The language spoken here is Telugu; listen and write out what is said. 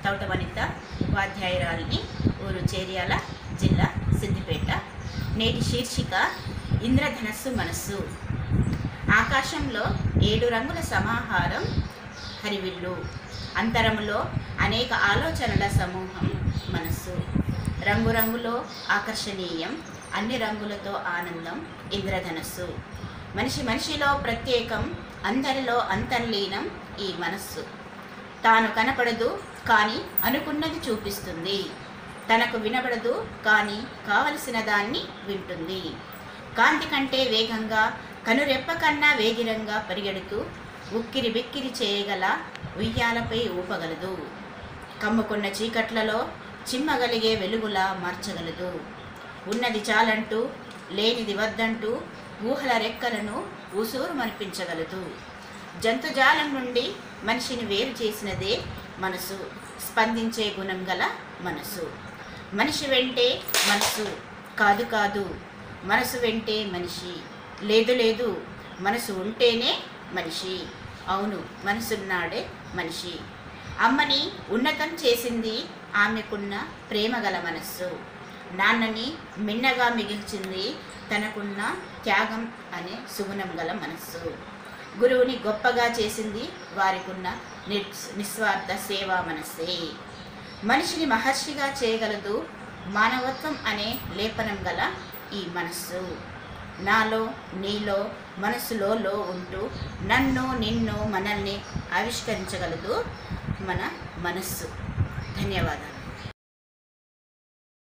తౌట వనిత ఉపాధ్యాయురాలిని ఊరు చేర్యాల జిల్లా సిద్దిపేట నేటి శీర్షిక ఇంద్రధనస్సు మనస్సు ఆకాశంలో ఏడు రంగుల సమాహారం హరివిల్లు అంతరములో అనేక ఆలోచనల సమూహం మనస్సు రంగురంగులో ఆకర్షణీయం అన్ని రంగులతో ఆనందం ఇంద్రధనస్సు మనిషి మనిషిలో ప్రత్యేకం అందరిలో అంతర్లీనం ఈ మనస్సు తాను కనపడదు కానీ అనుకున్నది చూపిస్తుంది తనకు వినబడదు కానీ కావలసిన దాన్ని వింటుంది కాంతి కంటే వేగంగా కనురెప్ప కన్నా వేగిరంగా పరిగెడుతూ ఉక్కిరి బిక్కిరి చేయగల ఉయ్యాలపై ఊపగలదు కమ్ముకున్న చీకట్లలో చిమ్మగలిగే వెలుగులా మార్చగలదు ఉన్నది చాలంటూ లేనిది వద్దంటూ ఊహల రెక్కలను ఊసూరు మనిపించగలదు జంతుజాలం నుండి మనిషిని వేరు చేసినదే మనసు స్పందించే గుణం గల మనసు మనిషి వెంటే మనసు కాదు కాదు మనసు వెంటే మనిషి లేదు లేదు మనసు ఉంటేనే మనిషి అవును మనసున్నాడే మనిషి అమ్మని ఉన్నతం చేసింది ఆమెకున్న ప్రేమ గల మనస్సు నాన్నని మిన్నగా మిగిల్చింది తనకున్న త్యాగం అనే సుగుణం గల మనస్సు గురువుని గొప్పగా చేసింది వారికున్న నిస్ నిస్వార్థ సేవా మనస్సే మనిషిని మహర్షిగా చేయగలదు మానవత్వం అనే లేపనం గల ఈ మనస్సు నాలో నీలో మనసులో లో ఉంటూ నన్ను నిన్ను మనల్ని ఆవిష్కరించగలదు మన మనస్సు ధన్యవాదాలు